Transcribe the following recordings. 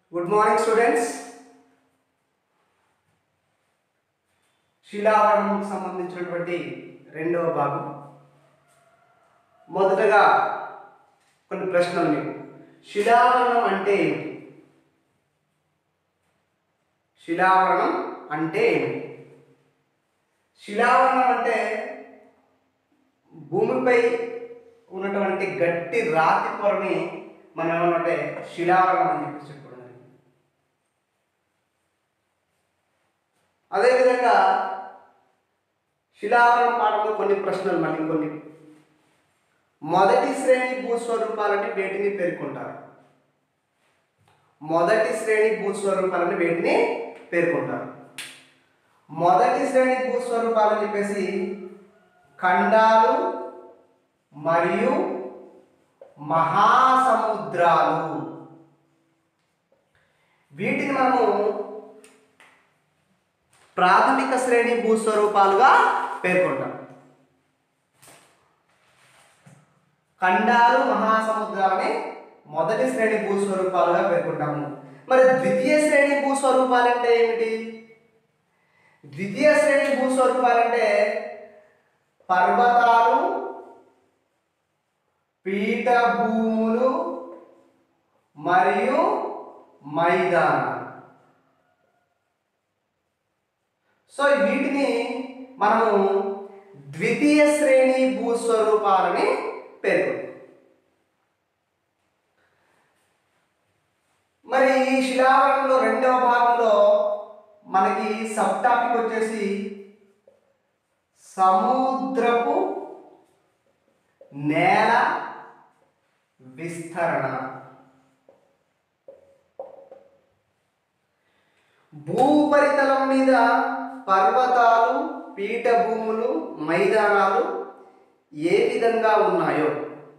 Good morning students శిలావరణకు సంబంధించినటువంటి రెండవ భాగం మొదటగా కొన్ని ప్రశ్నలు మీకు శిలావరణం అంటే ఏమిటి శిలావరణం అంటే ఏమిటి శిలావరణం అంటే భూమిపై ఉన్నటువంటి గట్టి రాతి పొరని మనం ఏమన్నంటే శిలావరణం అని చెప్పి చెప్పుకోవడం జరిగింది. అదేవిధంగా శిలావరణం పాఠంలో కొన్ని ప్రశ్నలు మళ్ళీ కొన్ని మొదటి శ్రేణి భూస్వరూపాలని వేటిని పేర్కొంటారు మొదటి శ్రేణి భూస్వరూపాలని వేటిని పేర్కొంటారు మొదటి శ్రేణి భూస్వరూపాలని చెప్పేసి ఖండాలు మరియు మహాసముద్రాలు వీటిని మనము ప్రాథమిక శ్రేణి భూస్వరూపాలుగా పేర్కొంటాం ఖండాలు మహాసముద్రాలని మొదటి శ్రేణి భూస్వరూపాలుగా పేర్కొంటాము మరి ద్వితీయ శ్రేణి భూస్వరూపాలు అంటే ఏమిటి ద్వితీయ శ్రేణి భూస్వరూపాలంటే పర్వతాలు పీఠభూములు మరియు మైదానాలు సో వీటిని మనము ద్వితీయ శ్రేణి భూస్వరూపాలని పేర్కొంటాం మరి ఈ శిలావరణంలో రెండవ భాగంలో మనకి సబ్ టాపిక్ వచ్చేసి సముద్రపు నేల విస్తరణ భూపరితలం మీద పర్వతాలు పీఠభూములు మైదానాలు ఏ విధంగా ఉన్నాయో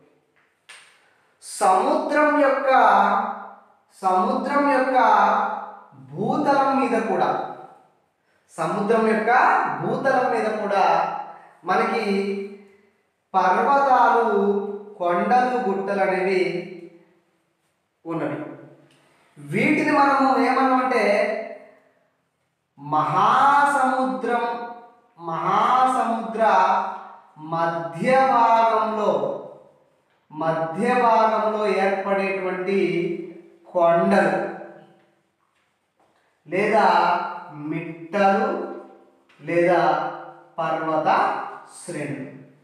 సముద్రం యొక్క సముద్రం యొక్క భూతలం మీద కూడా సముద్రం యొక్క భూతలం మీద కూడా మనకి పర్వతాలు కొండలు గుట్టలు అనేవి ఉన్నవి వీటిని మనము ఏమన్నామంటే మహాసముద్రం మహాసముద్ర మధ్య భాగంలో మధ్య భాగంలో ఏర్పడేటువంటి కొండలు లేదా మిట్టలు లేదా పర్వత శ్రేణులు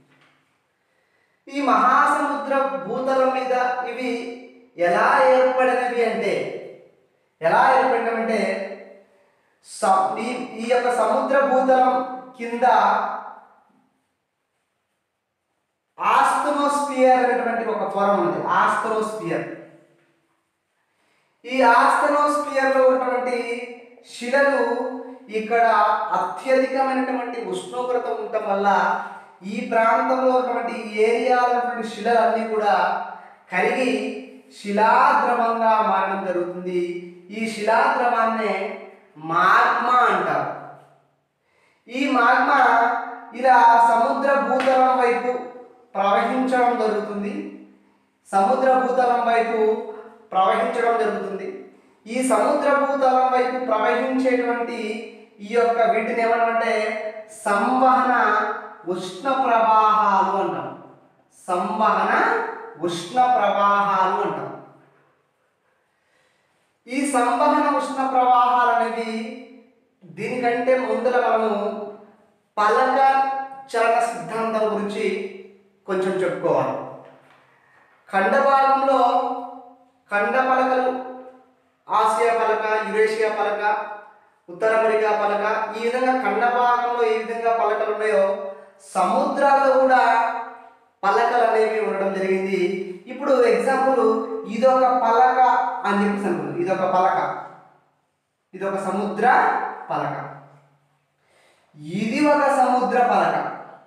ఈ మహాసముద్ర భూతలం మీద ఇవి ఎలా ఏర్పడినవి అంటే ఎలా ఏర్పడినవంటే స- ఈ ఈ యొక్క సముద్ర భూతలం కింద ఆస్తనోస్పియర్ అనేటువంటి ఒక పొర ఉంది ఆస్తనోస్పియర్ ఈ ఆస్తనోస్పియర్ లో ఉన్నటువంటి శిలలు ఇక్కడ అత్యధికమైనటువంటి ఉష్ణోగ్రత ఉండటం వల్ల ఈ ప్రాంతంలో ఉన్నటువంటి ఏరియాలో ఉన్నటువంటి శిలలన్నీ కూడా కరిగి శిలాద్రవంగా మారడం జరుగుతుంది ఈ శిలాద్రవాన్నే మాగ్మా అంటారు ఈ మాగ్మా ఇలా సముద్ర భూతలం వైపు ప్రవహించడం జరుగుతుంది సముద్ర భూతలం వైపు ప్రవహించడం జరుగుతుంది ఈ సముద్ర భూతలం వైపు ప్రవహించేటువంటి ఈ యొక్క వీటిని ఏమన్నామంటే సంవహన ఉష్ణ ప్రవాహాలు అంటాం సంవహన ఉష్ణ ప్రవాహాలు అంటాం ఈ సంవహన ఉష్ణ ప్రవాహాలు అనేవి దీనికంటే ముందర మనము పలక చలన సిద్ధాంతం గురించి కొంచెం చెప్పుకోవాలి ఖండ భాగంలో ఖండ పలకలు ఆసియా పలక యురేషియా పలక ఉత్తర అమెరికా పలక ఈ విధంగా ఖండ భాగంలో ఏ విధంగా పలకలు ఉన్నాయో సముద్రాల్లో కూడా పలకలు అనేవి ఉండడం జరిగింది ఇప్పుడు ఎగ్జాంపుల్ ఇదొక పలక అని చెప్పేసి అనుకుంది ఇదొక పలక ఇదొక సముద్ర పలక ఇది ఒక సముద్ర పలక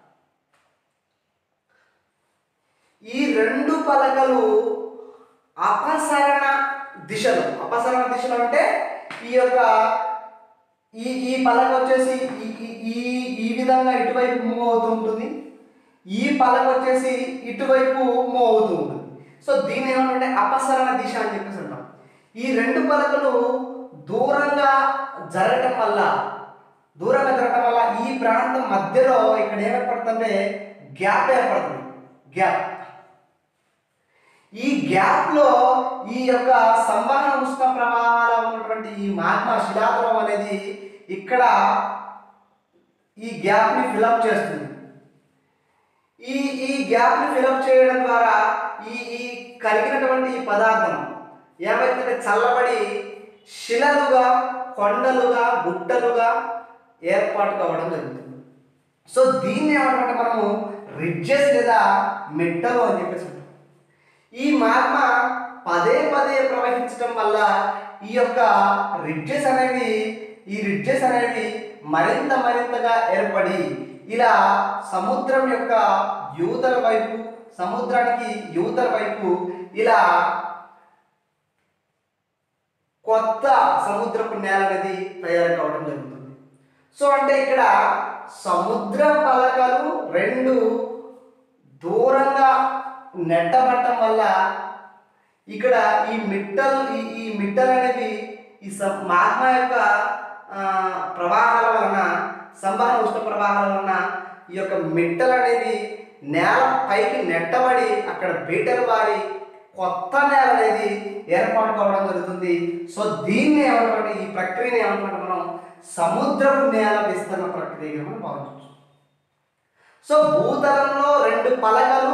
ఈ రెండు పలకలు అపసరణ దిశలో అపసరణ దిశలో అంటే ఈ యొక్క ఈ ఈ పలక వచ్చేసి ఈ ఈ- ఈ ఈ విధంగా ఇటువైపు మూవ్ అవుతూ ఉంటుంది ఈ పలక వచ్చేసి ఇటువైపు మూవ్ అవుతూ ఉంటుంది సో దీన్ని ఏమంటే అపసరణ దిశ అని చెప్పేసి అంటాం ఈ రెండు పలకలు దూరంగా జరగటం వల్ల దూరంగా జరగటం వల్ల ఈ ప్రాంతం మధ్యలో ఇక్కడ ఏర్పడుతుందంటే గ్యాప్ ఏర్పడుతుంది గ్యాప్ ఈ గ్యాప్ లో ఈ యొక్క సంవహన ఉష్ణ ప్రవాహాల ఉన్నటువంటి ఈ మాగ్మా శిలాద్రవం అనేది ఇక్కడ ఈ గ్యాప్ ని ఫిలప్ చేస్తుంది ఈ ఈ గ్యాప్ ని ఫిలప్ చేయడం ద్వారా ఈ ఈ కలిగినటువంటి ఈ పదార్థం ఏమైతే చల్లబడి శిలలుగా కొండలుగా గుట్టలుగా ఏర్పాటు కావడం జరుగుతుంది సో దీన్ని ఏమంటామంటే మనము రిడ్జెస్ లేదా మెట్టలు అని చెప్పేసి అంటాం. ఈ మాగ్మా పదే పదే ప్రవహించడం వల్ల ఈ యొక్క రిడ్జెస్ అనేవి ఈ రిడ్జెస్ అనేవి మరింత మరింతగా ఏర్పడి ఇలా సముద్రం యొక్క యువతల వైపు సముద్రానికి యువతల వైపు ఇలా కొత్త సముద్రపు నేల అనేది తయారు కావడం జరుగుతుంది సో అంటే ఇక్కడ సముద్ర పలకలు రెండు దూరంగా నెట్టబట్టం వల్ల ఇక్కడ ఈ మిట్టలు ఈ ఈ మిట్టలు అనేవి ఈ స- మాగ్మా యొక్క ఆ, ప్రవాహాల వలన సంవహన ఉష్ణ ప్రవాహాల వలన ఈ యొక్క మిట్టలు అనేది నేల పైకి నెట్టబడి అక్కడ బీటలు వారి కొత్త నేల అనేది ఏర్పాటు కావడం జరుగుతుంది సో దీన్ని ఏమంటామంటే ఈ ప్రక్రియని ఏమంటామంటే మనం సముద్రపు నేల విస్తరణ ప్రక్రియగా మనం భావించవచ్చు సో భూతలంలో రెండు పలకలు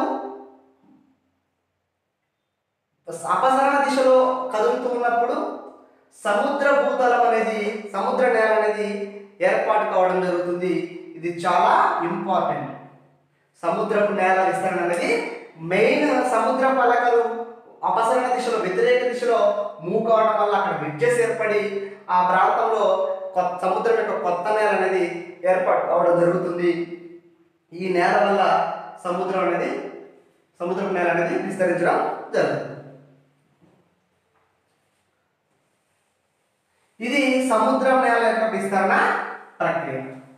అపసరణ దిశలో కదులుతూ ఉన్నప్పుడు సముద్ర భూతలం అనేది సముద్ర నేల అనేది ఏర్పాటు కావడం జరుగుతుంది ఇది చాలా ఇంపార్టెంట్ సముద్రపు నేల విస్తరణ అనేది మెయిన్ సముద్ర పలకలు అపసరణ దిశలో వ్యతిరేక దిశలో మూవ్ కావడం వల్ల అక్కడ బ్రిడ్జెస్ ఏర్పడి ఆ ప్రాంతంలో కొత్త సముద్రం యొక్క కొత్త నేల అనేది ఏర్పాటు కావడం జరుగుతుంది ఈ నేల వల్ల సముద్రం అనేది సముద్రపు నేల అనేది విస్తరించడం జరుగుతుంది ఇది సముద్రం నేల యొక్క విస్తరణ ప్రక్రియ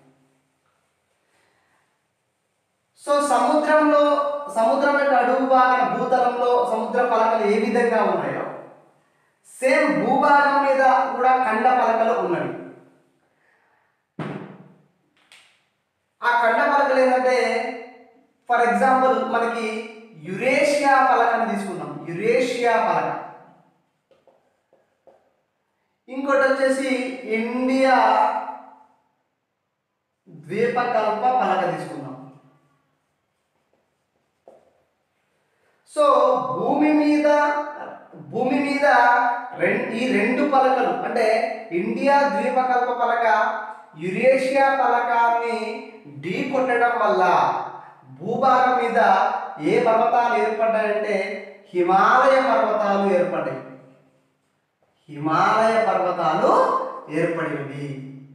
సో సముద్రంలో సముద్రం యొక్క అడుగు భాగం భూతలంలో సముద్ర పలకలు ఏ విధంగా ఉన్నాయో సేమ్ భూభాగం మీద కూడా ఖండ పలకలు ఉన్నవి ఆ ఖండ పలకలు ఏంటంటే ఫర్ ఎగ్జాంపుల్ మనకి యురేషియా పలకని తీసుకుందాం యురేషియా పలక ఇంకోటి వచ్చేసి ఇండియా ద్వీపకల్ప పలక తీసుకుందాం సో భూమి మీద భూమి మీద రెం- ఈ రెండు పలకలు అంటే ఇండియా ద్వీపకల్ప పలక యురేషియా పలకాన్ని ఢీ కొట్టడం వల్ల భూభాగం మీద ఏ పర్వతాలు ఏర్పడ్డాయంటే హిమాలయ పర్వతాలు ఏర్పడ్డాయి హిమాలయ పర్వతాలు ఏర్పడినవి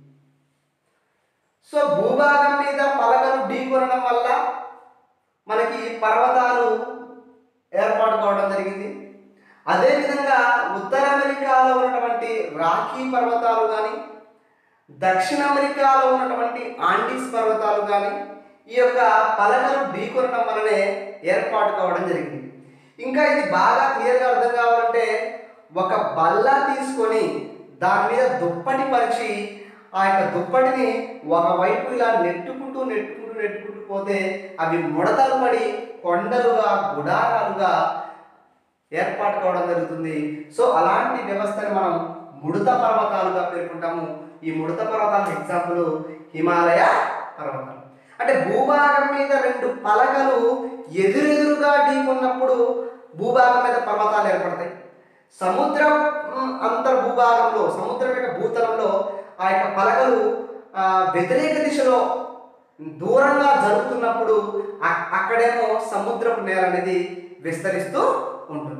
సో భూభాగం మీద పలకలు ఢీకొనడం వల్ల మనకి పర్వతాలు ఏర్పాటు కావడం జరిగింది అదేవిధంగా ఉత్తర అమెరికాలో ఉన్నటువంటి రాఖీ పర్వతాలు కానీ దక్షిణ అమెరికాలో ఉన్నటువంటి ఆండీస్ పర్వతాలు కానీ ఈ యొక్క పలకలు ఢీకొనడం వలనే ఏర్పాటు కావడం జరిగింది ఇంకా ఇది బాగా క్లియర్గా అర్థం కావాలంటే ఒక బల్ల తీసుకొని దాని మీద దుప్పటి పరిచి ఆ యొక్క దుప్పటిని ఒకవైపు ఇలా నెట్టుకుంటూ నెట్టుకుంటూ నెట్టుకుంటూ పోతే అవి ముడతలు పడి కొండలుగా గుడారాలుగా ఏర్పాటు కావడం జరుగుతుంది సో అలాంటి వ్యవస్థని మనం ముడత పర్వతాలుగా పేర్కొంటాము ఈ ముడత పర్వతాల ఎగ్జాంపుల్ హిమాలయ పర్వతాలు అంటే భూభాగం మీద రెండు పలకలు ఎదురెదురుగా ఢీకొన్నప్పుడు భూభాగం మీద పర్వతాలు ఏర్పడతాయి సముద్రం మ్, అంతర్ భూభాగంలో సముద్రం యొక్క భూతలంలో ఆ యొక్క పలకలు ఆ, వ్యతిరేక దిశలో దూరంగా జరుగుతున్నప్పుడు అ- అక్కడేమో సముద్రపు నేల అనేది విస్తరిస్తూ ఉంటుంది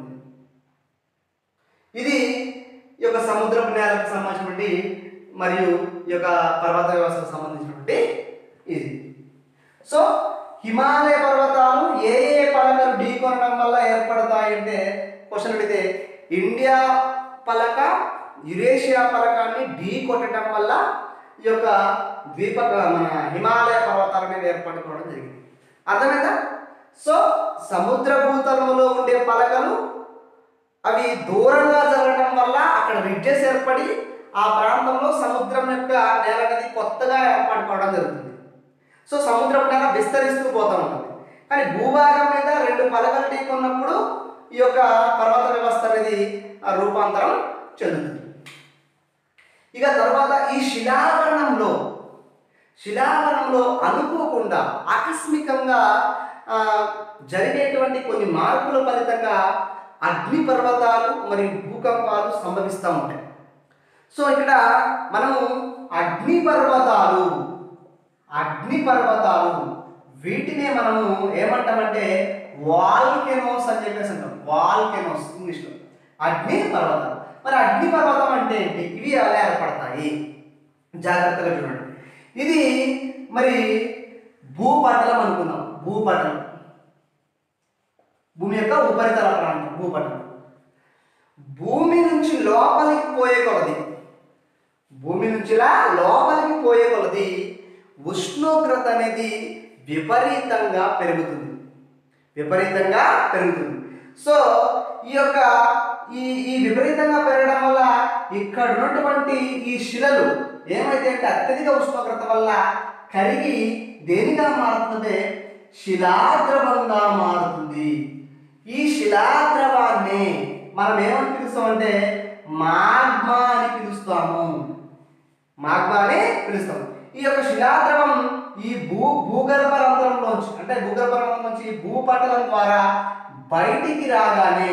ఇది ఈ యొక్క సముద్రపు నేలకు సంబంధించినటువంటి మరియు ఈ యొక్క పర్వత వ్యవస్థకు సంబంధించినటువంటి ఇది సో హిమాలయ పర్వతాలు ఏ ఏ పలకలు ఢీకొనడం వల్ల ఏర్పడతాయి అంటే క్వశ్చన్ అడిగితే ఇండియా పలక యురేషియా పలకాన్ని ఢీ కొట్టడం వల్ల ఈ యొక్క ద్వీప మన హిమాలయ పర్వతాల మీద ఏర్పడుకోవడం జరిగింది అర్థమైందా సో సముద్ర భూతలంలో ఉండే పలకలు అవి దూరంగా జరగడం వల్ల అక్కడ రిడ్జెస్ ఏర్పడి ఆ ప్రాంతంలో సముద్రం యొక్క నేల అనేది కొత్తగా ఏర్పడుకోవడం జరుగుతుంది సో సముద్రం నేల విస్తరిస్తూ పోతూ ఉంటుంది కానీ భూభాగం మీద రెండు పలకలు ఢీకొన్నప్పుడు ఈ యొక్క పర్వత వ్యవస్థ అనేది ఆ, రూపాంతరం చెందుతుంది ఇక తర్వాత ఈ శిలావరణంలో శిలావరణంలో అనుకోకుండా ఆకస్మికంగా ఆ, జరిగేటువంటి కొన్ని మార్పుల ఫలితంగా అగ్ని పర్వతాలు మరియు భూకంపాలు సంభవిస్తూ ఉంటాయి సో ఇక్కడ మనము అగ్ని పర్వతాలు అగ్ని పర్వతాలు వీటినే మనము ఏమంటామంటే వాల్కెనోస్ అని చెప్పేసి అంటాం వాల్కెనోస్ ఇంగ్లీష్లో అగ్ని పర్వతాలు మరి అగ్ని పర్వతం అంటే ఏంటి ఇవి ఎలా ఏర్పడతాయి జాగ్రత్తగా చూడండి ఇది మరి భూపటలం అనుకుందాం భూపటలం భూమి యొక్క ఉపరితల ప్రాంతం భూపటలం భూమి నుంచి లోపలికి పోయే కొలది భూమి నుంచి ఇలా లోపలికి పోయే కొలది ఉష్ణోగ్రత అనేది విపరీతంగా పెరుగుతుంది విపరీతంగా పెరుగుతుంది సో ఈ యొక్క ఈ ఈ విపరీతంగా పెరగడం వల్ల ఇక్కడ ఉన్నటువంటి ఈ శిలలు ఏమైతే అంటే అత్యధిక ఉష్ణోగ్రత వల్ల కరిగి దేనిగా మారుతుందంటే శిలాద్రవంగా మారుతుంది ఈ శిలాద్రవాన్ని మనం ఏమని పిలుస్తామంటే మాగ్మా అని పిలుస్తాము మాగ్మా అని పిలుస్తాం ఈ యొక్క శిలాద్రవం ఈ భూ భూగర్భ రంధ్రంలోంచి అంటే భూగర్భ రంధ్రం నుంచి ఈ భూపటలం ద్వారా బయటికి రాగానే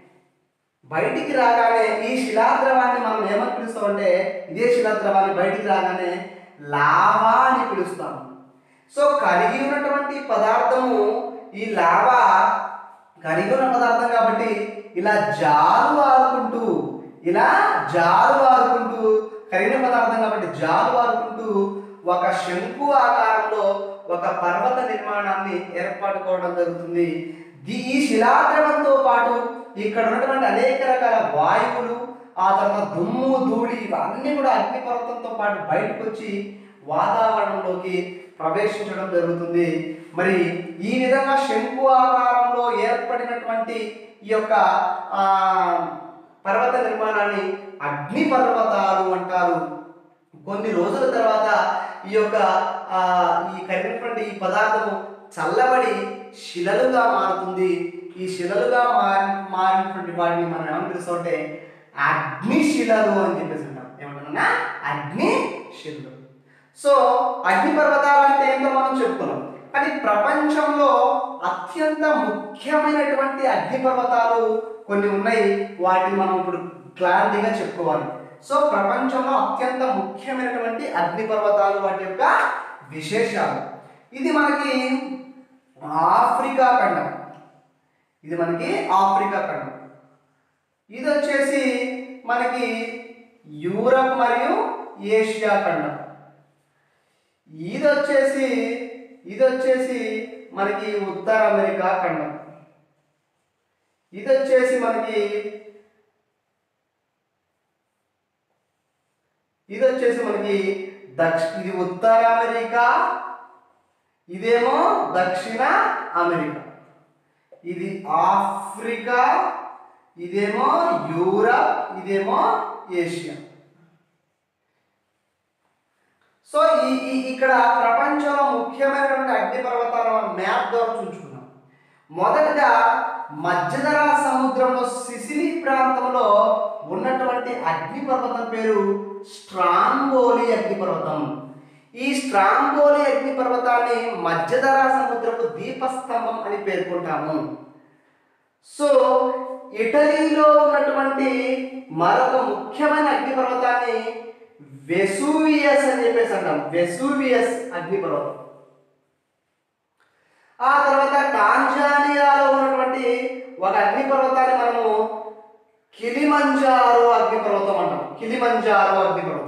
బయటికి రాగానే ఈ శిలాద్రవాన్ని మనం ఏమని పిలుస్తామంటే ఇదే శిలాద్రవాన్ని బయటికి రాగానే లావా అని పిలుస్తాం సో కరిగి ఉన్నటువంటి పదార్థము ఈ లావా కరిగి ఉన్న పదార్థం కాబట్టి ఇలా జారు ఆరుకుంటూ ఇలా జారు ఆరుకుంటూ కరిగిన పదార్థం కాబట్టి జారు ఆరుకుంటూ ఒక శంకు ఆకారంలో ఒక పర్వత నిర్మాణాన్ని ఏర్పడుకోవడం జరుగుతుంది ది- ఈ శిలాద్రవంతో పాటు ఇక్కడ ఉన్నటువంటి అనేక రకాల వాయువులు ఆ తర్వాత దుమ్ము ధూళి ఇవన్నీ కూడా అగ్నిపర్వతంతో పాటు బయటకు వచ్చి వాతావరణంలోకి ప్రవేశించడం జరుగుతుంది మరి ఈ విధంగా శంకు ఆకారంలో ఏర్పడినటువంటి ఈ యొక్క ఆ, పర్వత నిర్మాణాన్ని అగ్ని పర్వతాలు అంటారు కొన్ని రోజుల తర్వాత ఈ యొక్క ఆ, ఈ కరిగినటువంటి ఈ పదార్థము చల్లబడి శిలలుగా మారుతుంది ఈ శిలలుగా మారి మారినటువంటి వాటిని మనం ఏమని పిలుస్తామంటే అగ్ని శిలలు అని చెప్పేసి అంటాం ఏమంటున్నా అగ్ని శిలలు సో అగ్ని పర్వతాలు అంటే ఏంటో మనం చెప్పుకున్నాం కానీ ప్రపంచంలో అత్యంత ముఖ్యమైనటువంటి అగ్ని పర్వతాలు కొన్ని ఉన్నాయి వాటిని మనం ఇప్పుడు క్లారిటీగా చెప్పుకోవాలి సో ప్రపంచంలో అత్యంత ముఖ్యమైనటువంటి అగ్ని పర్వతాలు వాటి యొక్క విశేషాలు ఇది మనకి ఆఫ్రికా ఖండం ఇది మనకి ఆఫ్రికా ఖండం ఇది వచ్చేసి మనకి యూరప్ మరియు ఏషియా ఖండం ఇది వచ్చేసి ఇది వచ్చేసి మనకి ఉత్తర అమెరికా ఖండం ఇది వచ్చేసి మనకి ఇది వచ్చేసి మనకి దక్ష ఇది ఉత్తర అమెరికా ఇదేమో దక్షిణ అమెరికా ఇది ఆఫ్రికా ఇదేమో యూరప్ ఇదేమో ఏషియా సో ఈ ఈ ఇక్కడ ప్రపంచంలో ముఖ్యమైనటువంటి అగ్ని పర్వతాల మ్యాప్ ద్వారా చూసుకున్నాం మొదటగా మధ్యధరా సముద్రంలో సిసిలి ప్రాంతంలో ఉన్నటువంటి అగ్ని పర్వతం పేరు స్ట్రాంబోలి అగ్ని పర్వతం ఈ స్ట్రాంబోలి అగ్ని పర్వతాన్ని మధ్యధరా సముద్రపు దీపస్తంభం అని పేర్కొంటాము సో ఇటలీలో ఉన్నటువంటి మరొక ముఖ్యమైన అగ్నిపర్వతాన్ని వెసూవియస్ అని చెప్పేసి అంటాం వెసూవియస్ అగ్నిపర్వతం ఆ తర్వాత టాంజానియాలో ఉన్నటువంటి ఒక అగ్నిపర్వతాన్ని మనము కిలిమంజారో అగ్నిపర్వతం అంటాం కిలిమంజారో అగ్నిపర్వతం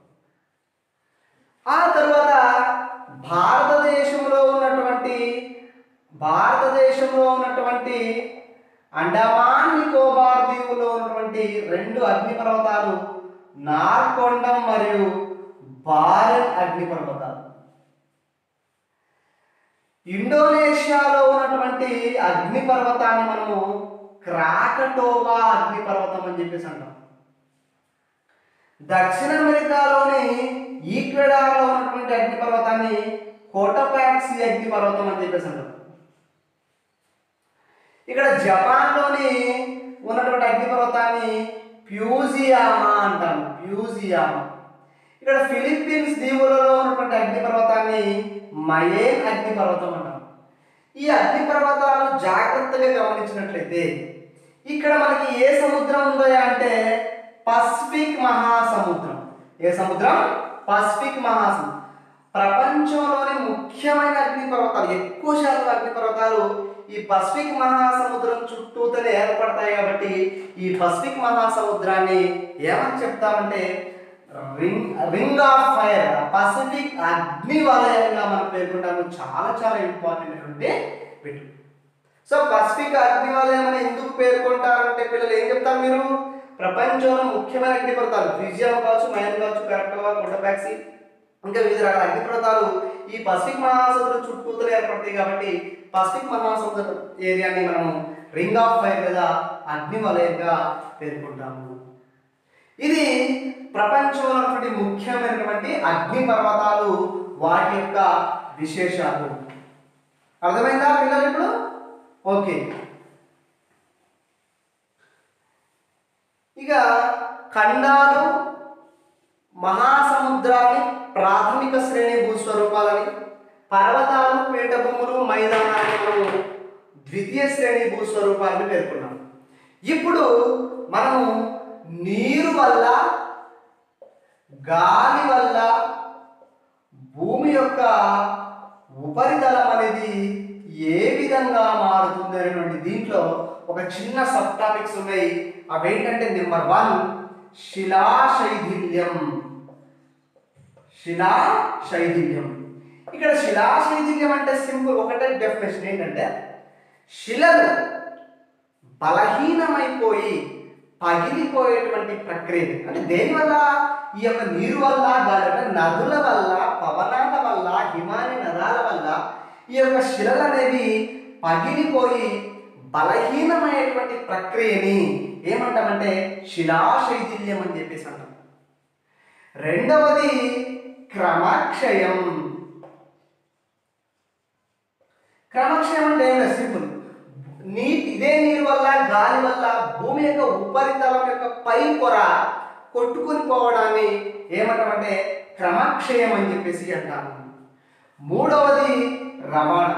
ఆ తర్వాత భారతదేశంలో ఉన్నటువంటి భారతదేశంలో ఉన్నటువంటి అండమాన్ నికోబార్ దీవులో ఉన్నటువంటి రెండు అగ్నిపర్వతాలు నార్కొండం మరియు బారెన్ అగ్నిపర్వతాలు ఇండోనేషియాలో ఉన్నటువంటి అగ్నిపర్వతాన్ని మనము క్రాకటోవా అగ్నిపర్వతం అని చెప్పేసి అంటాం దక్షిణ అమెరికాలోని ఈక్వెడార్లో ఉన్నటువంటి అగ్నిపర్వతాన్ని కోటపాక్సీ అగ్నిపర్వతం అని చెప్పేసి అంటాం ఇక్కడ జపాన్లోని ఉన్నటువంటి అగ్నిపర్వతాన్ని ప్యూజియామా అంటాం ప్యూజియామా ఇక్కడ ఫిలిప్పీన్స్ దీవులలో ఉన్నటువంటి అగ్నిపర్వతాన్ని మయేన్ అగ్నిపర్వతం అంటాం ఈ అగ్నిపర్వతాలను జాగ్రత్తగా గమనించినట్లయితే ఇక్కడ మనకి ఏ సముద్రం ఉందో అంటే పసిఫిక్ మహాసముద్రం ఏ సముద్రం పసిఫిక్ మహాసముద్రం ప్రపంచంలోని ముఖ్యమైన అగ్నిపర్వతాలు ఎక్కువ శాతం అగ్నిపర్వతాలు ఈ పసిఫిక్ మహాసముద్రం చుట్టూతోనే ఏర్పడతాయి కాబట్టి ఈ పసిఫిక్ మహాసముద్రాన్ని ఏమని చెప్తామంటే ring ring of fire Pacific అగ్ని వలయంగా మనం పేర్కొంటాము చాలా చాలా ఇంపార్టెంట్ అటువంటి బిట్ సో పసిఫిక్ అగ్ని వలయం అని ఎందుకు పేర్కొంటారంటే పిల్లలు ఏం చెప్తారు మీరు ప్రపంచంలో ముఖ్యమైన అగ్నిపర్వతాలు ఫిజియం కావచ్చు మైన్ కావచ్చు కరెక్ట్గా కొండపాక్సీ ఇంకా వివిధ రకాల అగ్నిపర్వతాలు ఈ పసిఫిక్ మహాసముద్రం చుట్టూతో ఏర్పడతాయి కాబట్టి పసిఫిక్ మహాసముద్రం ఏరియాని మనం రింగ్ ఆఫ్ ఫైర్ లేదా అగ్ని వలయంగా పేర్కొంటాము ఇది ప్రపంచంలో ఉన్నటువంటి ముఖ్యమైనటువంటి అగ్ని పర్వతాలు వాటి యొక్క విశేషాలు అర్థమైందా పిల్లలు ఇప్పుడు ఓకే ఇక ఖండాలు మహాసముద్రాన్ని ప్రాథమిక శ్రేణి భూస్వరూపాలని పర్వతాలు పీఠభూములు మైదానాలను ద్వితీయ శ్రేణి భూస్వరూపాలని పేర్కొన్నాం ఇప్పుడు మనము నీరు వల్ల గాలి వల్ల భూమి యొక్క ఉపరితలం అనేది ఏ విధంగా మారుతుంది అనేటువంటి దీంట్లో ఒక చిన్న సబ్ టాపిక్స్ ఉన్నాయి అవేంటంటే నెంబర్ వన్ శిలా శైథిల్యం శిలా శైథిల్యం ఇక్కడ శిలా శైథిల్యం అంటే సింపుల్ ఒకటే డెఫినేషన్ ఏంటంటే శిలలు బలహీనమైపోయి పగిలిపోయేటువంటి ప్రక్రియ అంటే దేనివల్ల ఈ యొక్క నీరు వల్ల గాలి అంటే నదుల వల్ల పవనాల వల్ల హిమాని నదాల వల్ల ఈ యొక్క శిలలు అనేవి పగిలిపోయి బలహీనమైనటువంటి ప్రక్రియని ఏమంటామంటే శిలాశైథిల్యం అని చెప్పేసి అంటాం రెండవది క్రమక్షయం క్రమక్షయం అంటే ఏం లేదు సింపుల్ నీ ఇదే నీరు వల్ల గాలి వల్ల భూమి యొక్క ఉపరితలం యొక్క పై పొర కొట్టుకొని పోవడాన్ని ఏమంటామంటే క్రమక్షయం అని చెప్పేసి అంటాము మూడవది రవాణా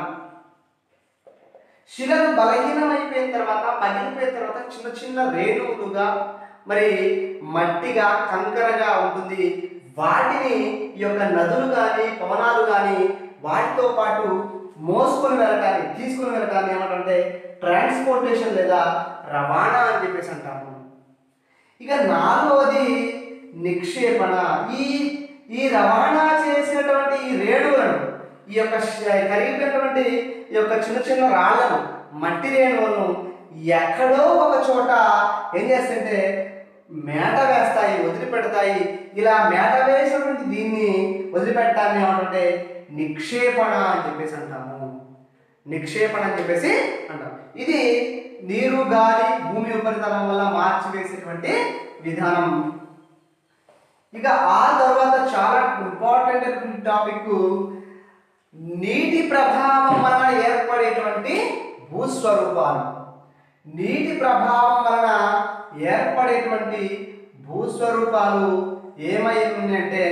శిలలు బలహీనమైపోయిన తర్వాత పగిలిపోయిన తర్వాత చిన్న చిన్న రేణువులుగా మరి మట్టిగా కంకరగా ఉంటుంది వాటిని ఈ యొక్క నదులు కానీ పవనాలు కానీ వాటితో పాటు మోసుకొని వెళ్ళటాన్ని తీసుకొని వెళ్ళటాన్ని ఏమంటే ట్రాన్స్పోర్టేషన్ లేదా రవాణా అని చెప్పేసి అంటాము ఇక నాలుగవది నిక్షేపణ ఈ ఈ రవాణా చేసినటువంటి ఈ రేణువులను ఈ యొక్క శ- కరిగిపోయినటువంటి ఈ యొక్క చిన్న చిన్న రాళ్లను మట్టి రేణువులను ఎక్కడో ఒక చోట ఏం చేస్తుంటే మేట వేస్తాయి వదిలిపెడతాయి ఇలా మేట వేసినటువంటి దీన్ని వదిలిపెట్టాలని ఏమంటే నిక్షేపణ అని చెప్పేసి అంటాము నిక్షేపణ అని చెప్పేసి అంటాం ఇది నీరు గాలి భూమి ఉపరితలం వల్ల మార్చివేసేటువంటి విధానం ఇక ఆ తర్వాత చాలా ఇంపార్టెంట్ టాపిక్ నీటి ప్రభావం వలన ఏర్పడేటువంటి భూస్వరూపాలు నీటి ప్రభావం వలన ఏర్పడేటువంటి భూస్వరూపాలు ఏమై ఉన్నాయంటే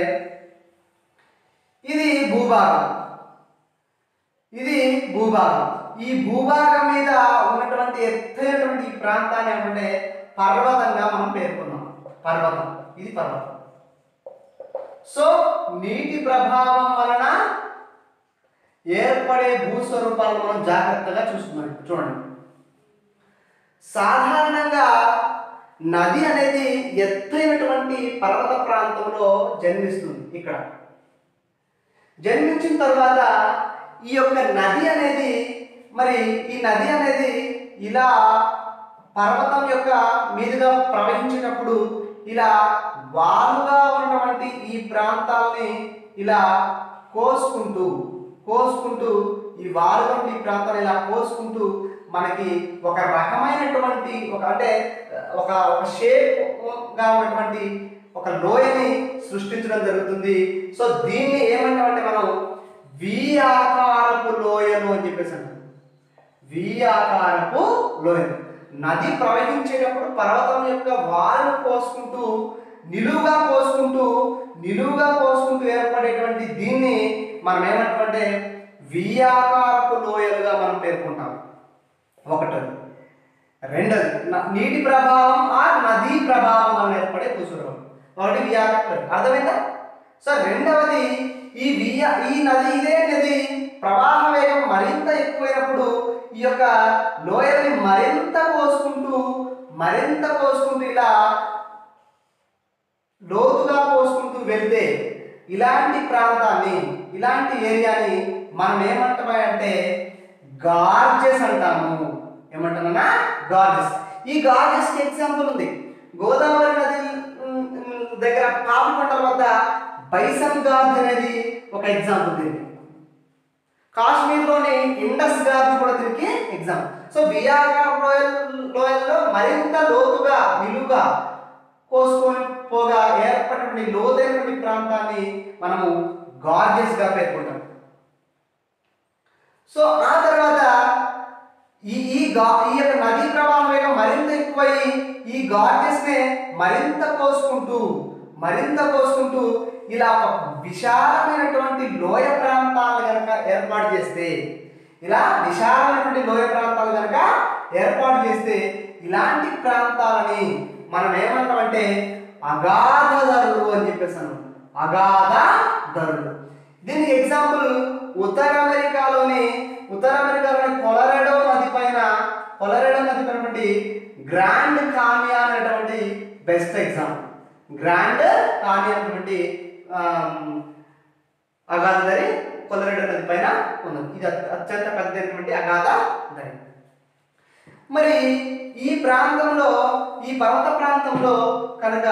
ఇది భూభాగం ఇది భూభాగం ఈ భూభాగం మీద ఉన్నటువంటి ఎత్తైనటువంటి ఈ ప్రాంతాన్ని ఏమంటే పర్వతంగా మనం పేర్కొన్నాం పర్వతం ఇది పర్వతం సో నీటి ప్రభావం వలన ఏర్పడే భూస్వరూపాలను మనం జాగ్రత్తగా చూస్తున్నాం చూడండి సాధారణంగా నది అనేది ఎత్తైనటువంటి పర్వత ప్రాంతంలో జన్మిస్తుంది ఇక్కడ జన్మించిన తర్వాత ఈ యొక్క నది అనేది మరి ఈ నది అనేది ఇలా పర్వతం యొక్క మీదుగా ప్రవహించినప్పుడు ఇలా వాలుగా ఉన్నటువంటి ఈ ప్రాంతాల్ని ఇలా కోసుకుంటూ కోసుకుంటూ ఈ వాలుగా ఉన్న ఈ ప్రాంతాన్ని ఇలా కోసుకుంటూ మనకి ఒక రకమైనటువంటి ఒక అంటే ఒక ఒక షేప్ గా ఉన్నటువంటి ఒక లోయని సృష్టించడం జరుగుతుంది సో దీన్ని ఏమంటామంటే మనం వి ఆకారపు లోయలు అని చెప్పేసి అంటాం వి ఆకారపు లోయలు నది ప్రవహించేటప్పుడు పర్వతం యొక్క వారు కోసుకుంటూ నిలువుగా కోసుకుంటూ నిలువుగా కోసుకుంటూ ఏర్పడేటువంటి దీన్ని మనం ఏమంటామంటే వి ఆకారపు లోయలుగా మనం పేర్కొంటాం ఒకటది రెండోది న- నీటి ప్రభావం ఆ నదీ ప్రభావం వల్ల ఏర్పడే తుసురం ఒకటి వి ఆకారపు లోయ. అర్థమైందా సో రెండవది ఈ వియ ఈ నది ఇదే నది ప్రవాహ వేగం మరింత ఎక్కువైనప్పుడు ఈ యొక్క లోయని మరింత కోసుకుంటూ మరింత కోసుకుంటూ ఇలా లోతుగా పోసుకుంటూ వెళ్తే ఇలాంటి ప్రాంతాన్ని ఇలాంటి ఏరియాని మనం ఏమంటామంటే గార్జెస్ అంటాము ఏమంటున్నా గార్జెస్ ఈ గార్జెస్ కి ఎగ్జాంపుల్ ఉంది గోదావరి నది ఉమ్, ఉమ్, దగ్గర పాపికొండల వద్ద బైసన్ గార్జ్ అనేది ఒక ఎగ్జాంపుల్ దీనికి కాశ్మీర్లోని ఇండస్ గార్జ్ కూడా దీనికి ఎగ్జాంపుల్ సో బియాగా లోయల్ లోయల్లో మరింత లోతుగా నిలువుగా కోసుకొని పోగా ఏర్పడినటువంటి లోతైనటువంటి ప్రాంతాన్ని మనము గార్జెస్ గా పేర్కొంటాం సో ఆ తర్వాత ఈ ఈ గా ఈ యొక్క నదీ ప్రవాహం వేగం మరింత ఎక్కువై ఈ గార్జెస్ నే మరింత కోసుకుంటూ మరింత కోసుకుంటూ ఇలా ఒక విశాలమైనటువంటి లోయ ప్రాంతాలు కనుక ఏర్పాటు చేస్తే ఇలా విశాలమైనటువంటి లోయ ప్రాంతాలు కనుక ఏర్పాటు చేస్తే ఇలాంటి ప్రాంతాలని మనం ఏమంటామంటే అగాధ ధరలు అని చెప్పేసాను అగాధ ధరలు దీనికి ఎగ్జాంపుల్ ఉత్తర అమెరికాలోని ఉత్తర అమెరికాలోని కొలరెడో నది పైన కొలరెడో నది పైనటువంటి గ్రాండ్ కానియా అనేటువంటి బెస్ట్ ఎగ్జాంపుల్ గ్రాండ్ కానియా అనేటువంటి ఆమ్, అగాధ దరి కొలరెడో నది పైన ఉన్నది ఇది అత్య- అత్యంత పెద్దైనటువంటి అగాధ దరి మరి ఈ ప్రాంతంలో ఈ పర్వత ప్రాంతంలో కనుక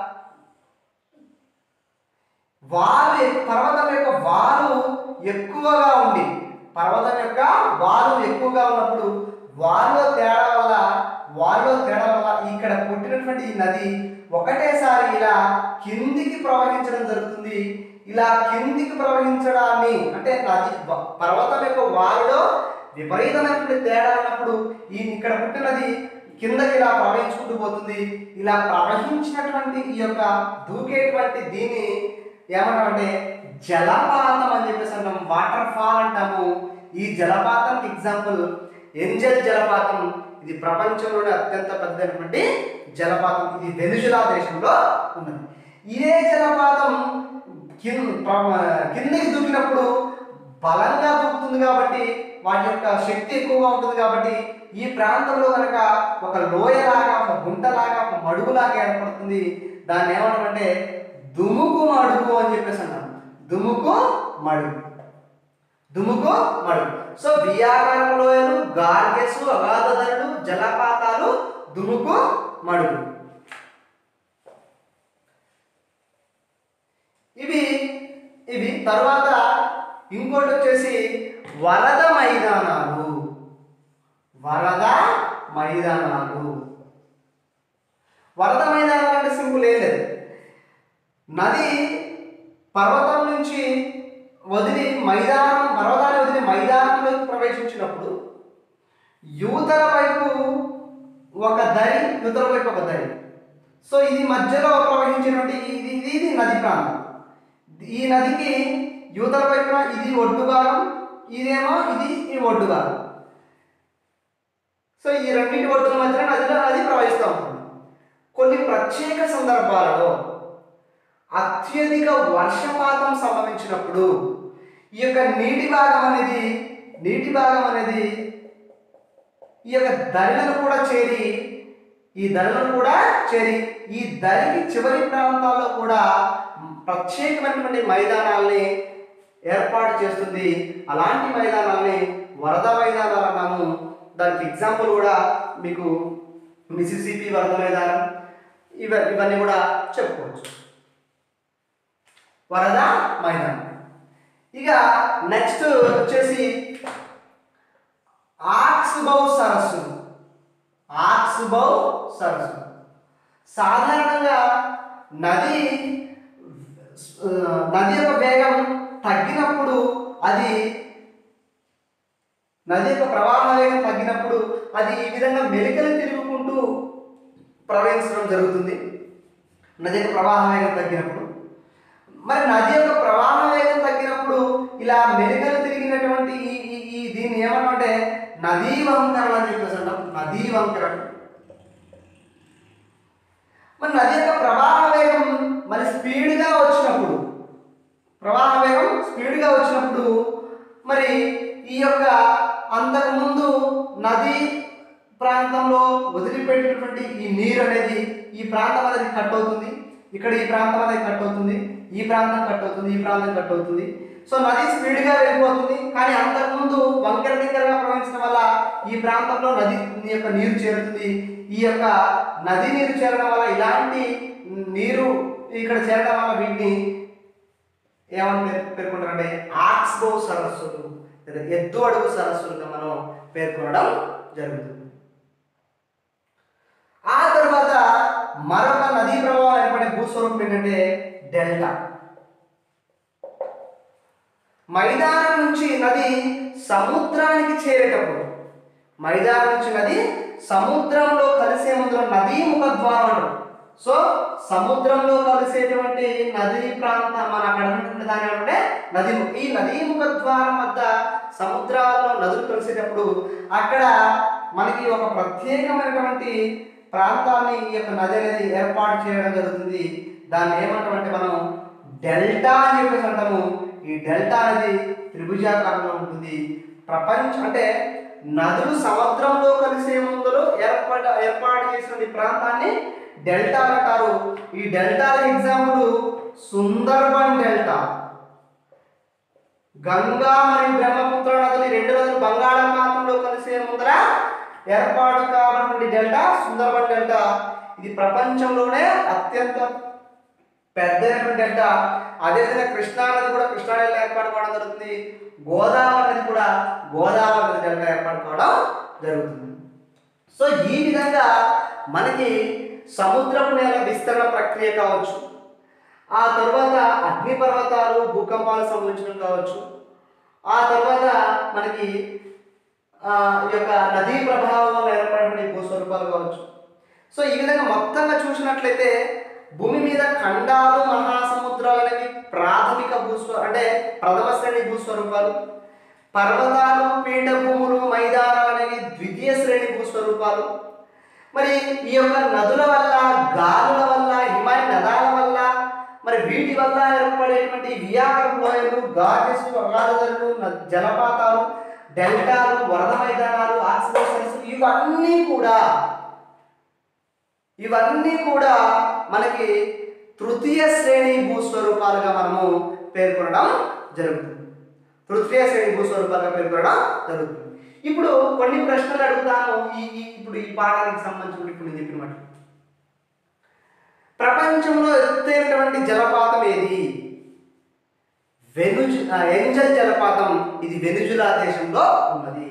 వారు ఎక్- పర్వతం యొక్క వారు ఎక్కువగా ఉండి పర్వతం యొక్క వారు ఎక్కువగా ఉన్నప్పుడు వారిలో తేడా వల్ల వారిలో తేడా వల్ల ఇక్కడ పుట్టినటువంటి ఈ నది ఒకటేసారి ఇలా కిందికి ప్రవహించడం జరుగుతుంది ఇలా కిందికి ప్రవహించడాన్ని అంటే నది వ- పర్వతం యొక్క వారిలో విపరీతమైనటువంటి తేడా ఉన్నప్పుడు ఈ ఇక్కడ పుట్టినది కిందకి ఇలా ప్రవహించుకుంటూ పోతుంది ఇలా ప్రవహించినటువంటి ఈ యొక్క దూకేటువంటి దీన్ని ఏమంటామంటే జలపాతం అని చెప్పేసి అంటాం వాటర్ ఫాల్ అంటాము ఈ జలపాతానికి ఎగ్జాంపుల్ ఎంజల్ జలపాతం ఇది ప్రపంచంలోనే అత్యంత పెద్దైనటువంటి జలపాతం ఇది వెనుజులా దేశంలో ఉన్నది ఇదే జలపాతం కింద కిందకి దూకినప్పుడు బలంగా దూకుతుంది కాబట్టి వాటి యొక్క శక్తి ఎక్కువగా ఉంటుంది కాబట్టి ఈ ప్రాంతంలో కనుక ఒక లోయలాగా ఒక గుంటలాగా ఒక మడుగులాగా ఏర్పడుతుంది దాన్ని ఏమంటామంటే దుముకు మడుగు అని చెప్పేసి అన్నాం దుముకు మడుగు దుముకు మడుగు సో బియాకారం లోయలు గార్గెస్ అగాధదరులు జలపాతాలు దుముకు మడుగు ఇవి ఇవి తర్వాత ఇంకోటి వచ్చేసి వరద మైదానాలు వరద మైదానాలు వరద మైదానాలు అంటే సింపుల్ ఏం లేదు నది పర్వతం నుంచి వదిలి మైదానం పర్వతాన్ని వదిలి మైదానంలోకి ప్రవేశించినప్పుడు యువతల వైపు ఒక దరి యువతల వైపు ఒక దరి సో ఇది మధ్యలో ప్రవహించినటువంటి ఇది ఇది ఇది నది ప్రాంతం ఈ నదికి యువతల వైపున ఇది ఒడ్డు భాగం ఇదేమో ఇది ఈ ఒడ్డు భాగం సో ఈ రెండింటి ఒడ్డుల మధ్యన నదిలో నది ప్రవహిస్తూ ఉంటుంది కొన్ని ప్రత్యేక సందర్భాలలో అత్యధిక వర్షపాతం సంభవించినప్పుడు ఈ యొక్క నీటి భాగం అనేది నీటి భాగం అనేది ఈ యొక్క దరిలను కూడా చేరి ఈ దరిలను కూడా చేరి ఈ దరికి చివరి ప్రాంతాల్లో కూడా ప్రత్యేకమైనటువంటి మైదానాల్ని ఏర్పాటు చేస్తుంది అలాంటి మైదానాల్ని వరద మైదానాలు అన్నాము దానికి ఎగ్జాంపుల్ కూడా మీకు మిసిసిపి వరద మైదానం ఇవ ఇవన్నీ కూడా చెప్పుకోవచ్చు వరద మైదానం ఇక నెక్స్ట్ వచ్చేసి ఆక్స్బౌ సరస్సులు ఆక్స్బౌ సరస్సులు సాధారణంగా నది ఆ, నది యొక్క వేగం తగ్గినప్పుడు అది నది యొక్క ప్రవాహ వేగం తగ్గినప్పుడు అది ఈ విధంగా మెలికలు తిరుగుకుంటూ ప్రవహించడం జరుగుతుంది నది యొక్క ప్రవాహ వేగం తగ్గినప్పుడు మరి నది యొక్క ప్రవాహ వేగం తగ్గినప్పుడు ఇలా మెలికలు తిరిగినటువంటి ఈ ఈ ఈ దీన్ని ఏమంటే నదీ వంకరలు అని చెప్పేసి అంటాం నదీ వంకరలు మరి నది యొక్క ప్రవాహ వేగం మరి స్పీడ్గా వచ్చినప్పుడు ప్రవాహ వేగం స్పీడ్గా వచ్చినప్పుడు మరి ఈ యొక్క అంతకుముందు నది ప్రాంతంలో వదిలిపెట్టినటువంటి ఈ నీరు అనేది ఈ ప్రాంతం అనేది కట్ అవుతుంది ఇక్కడ ఈ ప్రాంతం అనేది కట్ అవుతుంది ఈ ప్రాంతం కట్ అవుతుంది ఈ ప్రాంతం కట్ అవుతుంది సో నది స్పీడ్గా వెళ్ళిపోతుంది కానీ అంతకుముందు వంకర టింకరగా ప్రవహించడం వల్ల ఈ ప్రాంతంలో నది యొక్క నీరు చేరుతుంది ఈ యొక్క నది నీరు చేరడం వల్ల ఇలాంటి నీరు ఇక్కడ చేరడం వల్ల వీటిని ఏమని పేర్ పేర్కొంటారంటే ఆక్స్బో సరస్సులు లేదా ఎద్దు అడుగు సరస్సులుగా మనం పేర్కొనడం జరుగుతుంది ఆ తర్వాత మరొక నదీ ప్రవాహం ఏర్పడే భూస్వరూపం ఏంటంటే డెల్టా మైదానం నుంచి నది సముద్రానికి చేరేటప్పుడు మైదానం నుంచి నది సముద్రంలో కలిసే ముందు నదీ ముఖద్వారం అంటారు సో సముద్రంలో కలిసేటువంటి నదీ ప్రాంతం మన అక్కడ ఉన్నటువంటి దాని ఏమంటే నది ముఖ ఈ నదీ ముఖ ద్వారం వద్ద సముద్రాల్లో నదులు కలిసేటప్పుడు అక్కడ మనకి ఒక ప్రత్యేకమైనటువంటి ప్రాంతాన్ని ఈ యొక్క నది అనేది ఏర్పాటు చేయడం జరుగుతుంది దాన్ని ఏమంటామంటే మనం డెల్టా అని చెప్పేసి అంటాము ఈ డెల్టా అనేది త్రిభుజాకారంలో ఉంటుంది ప్రపంచ అంటే నదులు సముద్రంలో కలిసే ముందులో ఏర్పాటు ఏర్పాటు చేసిన ఈ ప్రాంతాన్ని డెల్టా అంటారు ఈ డెల్టాల ఎగ్జాంపుల్ సుందర్బన్ డెల్టా గంగా మరియు బ్రహ్మపుత్ర నదులు ఈ రెండు నదులు బంగాళాఖాతంలో కలిసే ముందర ఏర్పాటు కావాలన్నటువంటి డెల్టా సుందర్బన్ డెల్టా ఇది ప్రపంచంలోనే అత్యంత పెద్దైనటువంటి డెల్టా అదేవిధంగా కృష్ణా నది కూడా కృష్ణా డెల్టా ఏర్పాటు కావడం జరుగుతుంది గోదావరి నది కూడా గోదావరి నది డెల్టా ఏర్పాటు కావడం జరుగుతుంది సో ఈ విధంగా మనకి సముద్రపు నేల విస్తరణ ప్రక్రియ కావచ్చు ఆ తర్వాత అగ్నిపర్వతాలు భూకంపాలకు సంబంధించినవి కావచ్చు ఆ తర్వాత మనకి ఆ, ఈ యొక్క నదీ ప్రభావం వల్ల ఏర్పడిన భూస్వరూపాలు కావచ్చు సో ఈ విధంగా మొత్తంగా చూసినట్లయితే భూమి మీద ఖండాలు మహాసముద్రాలు అనేవి ప్రాథమిక భూస్వ అంటే ప్రథమ శ్రేణి భూస్వరూపాలు పర్వతాలు పీఠభూములు మైదానాలు అనేవి ద్వితీయ శ్రేణి భూస్వరూపాలు మరి ఈ యొక్క నదుల వల్ల గాలుల వల్ల హిమాలయ నదాల వల్ల మరి వీటి వల్ల ఏర్పడేటువంటి వియాకర లోయలు గాజెస్ అగాధలు జలపాతాలు డెల్టాలు వరద మైదానాలు ఆక్సిజన్ ఇవన్నీ కూడా ఇవన్నీ కూడా మనకి తృతీయ శ్రేణి భూస్వరూపాలుగా మనము పేర్కొనడం జరుగుతుంది తృతీయ శ్రేణి భూస్వరూపాలుగా పేర్కొనడం జరుగుతుంది ఇప్పుడు కొన్ని ప్రశ్నలు అడుగుతాను ఈ ఈ ఇప్పుడు ఈ పాఠానికి సంబంధించి ఇప్పుడు నేను చెప్పిన మాట ప్రపంచంలో ఎత్తైనటువంటి జలపాతం ఏది వెనుజు ఆ, ఎంజల్ జలపాతం ఇది వెనుజులా దేశంలో ఉన్నది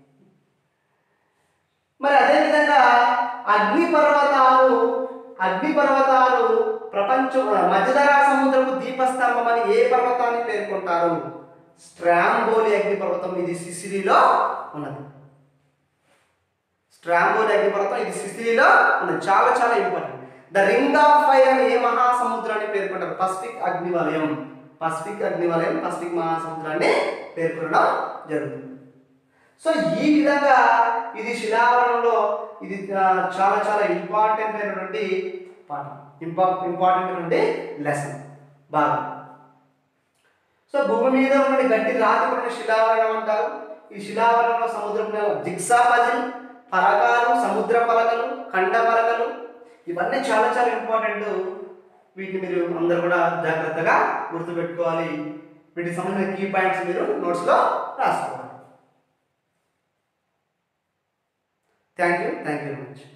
మరి అదేవిధంగా అగ్నిపర్వతాలు అగ్నిపర్వతాలు ప్రపంచం మధ్యధరా సముద్రపు దీపస్తంభం అని ఏ పర్వతాన్ని పేర్కొంటారు స్ట్రాంబోలి అగ్నిపర్వతం ఇది సిసిలీలో ఉన్నది స్ట్రాంబోలి అగ్నిపర్వతం ఇది సిసిలీలో ఉన్నది చాలా చాలా important the ring of fire అని ఏ మహాసముద్రాన్ని పేర్కొంటారు పసిఫిక్ అగ్నివలయం పసిఫిక్ అగ్నివలయం పసిఫిక్ మహాసముద్రాన్ని పేర్కొనడం జరుగుతుంది సో ఈ విధంగా ఇది శిలావరణంలో ఇది ఆ, చాలా చాలా ఇంపార్టెంట్ అయినటువంటి పాఠం ఇంపా ఇంపార్టెంట్ అయినటువంటి లెసన్ బాగా సో భూమి మీద ఉన్నటువంటి గట్టి రాతి పడిన శిలావరణం అంటారు ఈ శిలావరణంలో సముద్రంలో జిక్సా పజిల్ పలకాలు సముద్ర పలకలు ఖండ పలకలు ఇవన్నీ చాలా చాలా ఇంపార్టెంట్ వీటిని మీరు అందరూ కూడా జాగ్రత్తగా గుర్తుపెట్టుకోవాలి వీటికి సంబంధించిన కీ పాయింట్స్ మీరు నోట్స్లో రాసుకోవాలి thank you thank you very much